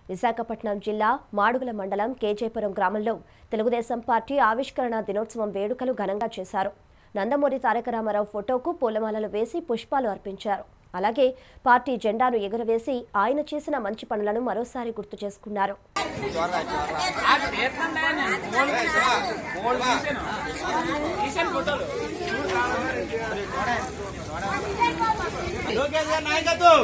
విశాఖపట్నం జిల్లా మాడుగుల మండలం కేజేపురం గ్రామంలో తెలుగుదేశం పార్టీ ఆవిష్కరణ దినోత్సవం వేడుకలు ఘనంగా చేశారు నందమూరి తారక రామారావు ఫోటోకు పూలమాలలు వేసి పుష్పాలు అర్పించారు అలాగే పార్టీ జెండాను ఎగురవేసి ఆయన చేసిన మంచి పనులను మరోసారి గుర్తు చేసుకున్నారు లోకేష్ గారి నాయకత్వం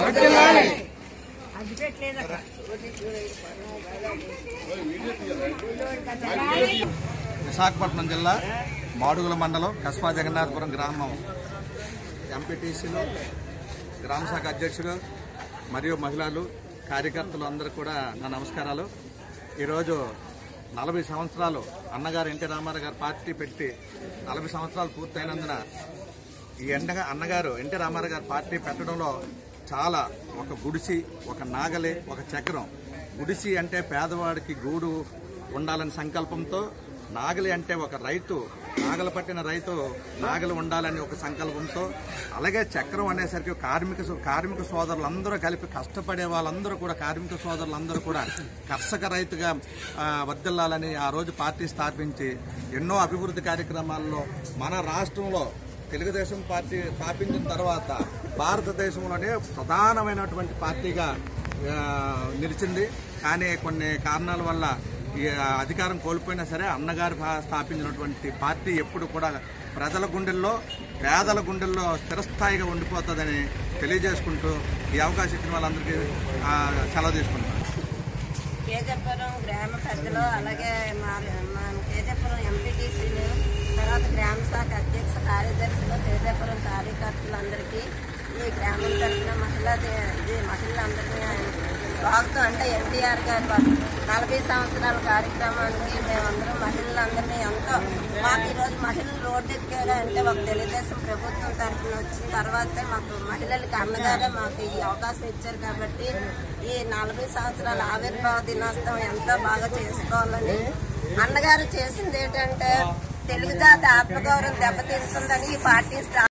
విశాఖపట్నం జిల్లా మాడుగుల మండలం కస్బా జగన్నాథపురం గ్రామం ఎంపీటీసీలు గ్రామ శాఖ అధ్యక్షులు మరియు మహిళలు కార్యకర్తలు అందరూ కూడా నా నమస్కారాలు ఈరోజు నలభై సంవత్సరాలు అన్నగారు ఎన్టీ రామారావు గారు పార్టీ పెట్టి నలభై సంవత్సరాలు పూర్తయినందున ఈ ఎండగా అన్నగారు ఎన్టీ రామారావు గారు పార్టీ పెట్టడంలో చాలా ఒక గుడిసి ఒక నాగలి ఒక చక్రం గుడిసి అంటే పేదవాడికి గూడు ఉండాలని సంకల్పంతో నాగలి అంటే ఒక రైతు నాగలు పట్టిన రైతు నాగలి ఉండాలని ఒక సంకల్పంతో అలాగే చక్రం అనేసరికి కార్మిక సో- కార్మిక సోదరులందరూ కలిపి కష్టపడే వాళ్ళందరూ కూడా కార్మిక సోదరులందరూ కూడా కర్షక రైతుగా ఆ, వర్ధిల్లాలని ఆ రోజు పార్టీ స్థాపించి ఎన్నో అభివృద్ధి కార్యక్రమాల్లో మన రాష్ట్రంలో తెలుగుదేశం పార్టీ స్థాపించిన తర్వాత భారతదేశంలోనే ప్రధానమైనటువంటి పార్టీగా ఆ, నిలిచింది కానీ కొన్ని కారణాల వల్ల ఈ అధికారం కోల్పోయినా సరే అన్నగారు భా- స్థాపించినటువంటి పార్టీ ఎప్పుడు కూడా ప్రజల గుండెల్లో పేదల గుండెల్లో స్థిరస్థాయిగా ఉండిపోతుందని తెలియజేసుకుంటూ ఈ అవకాశం ఇచ్చిన వాళ్ళందరికీ ఆ, సెలవు తీసుకుంటాను కేజపురం గ్రామ పెద్దలు అలాగే మా మా కేజపురం ఎంపీటీసీలు తర్వాత గ్రామ శాఖ అధ్యక్ష కార్యదర్శులు కేజపురం కార్యకర్తలందరికీ ఈ గ్రామం తరఫున మహిళా ది- ఇది మహిళలందరినీ స్వాగతం అంటే ఎన్టీఆర్ గారి వారి నలభై సంవత్సరాల కార్యక్రమానికి మేమందరం మహిళలందరినీ ఎంతో మాకు ఈరోజు మహిళలు రోడ్డు ఎక్కారు అంటే ఒక తెలుగుదేశం ప్రభుత్వం తరఫున వచ్చిన తర్వాతే మాకు మహిళలకి అన్నగారే మాకు ఈ అవకాశం ఇచ్చారు కాబట్టి ఈ నలభై సంవత్సరాల ఆవిర్భావ దినోత్సవం ఎంతో బాగా చేసుకోవాలని అన్నగారు చేసింది ఏంటంటే తెలుగు జాతి ఆత్మగౌరవం దెబ్బతింటుందని ఈ పార్టీ స్థా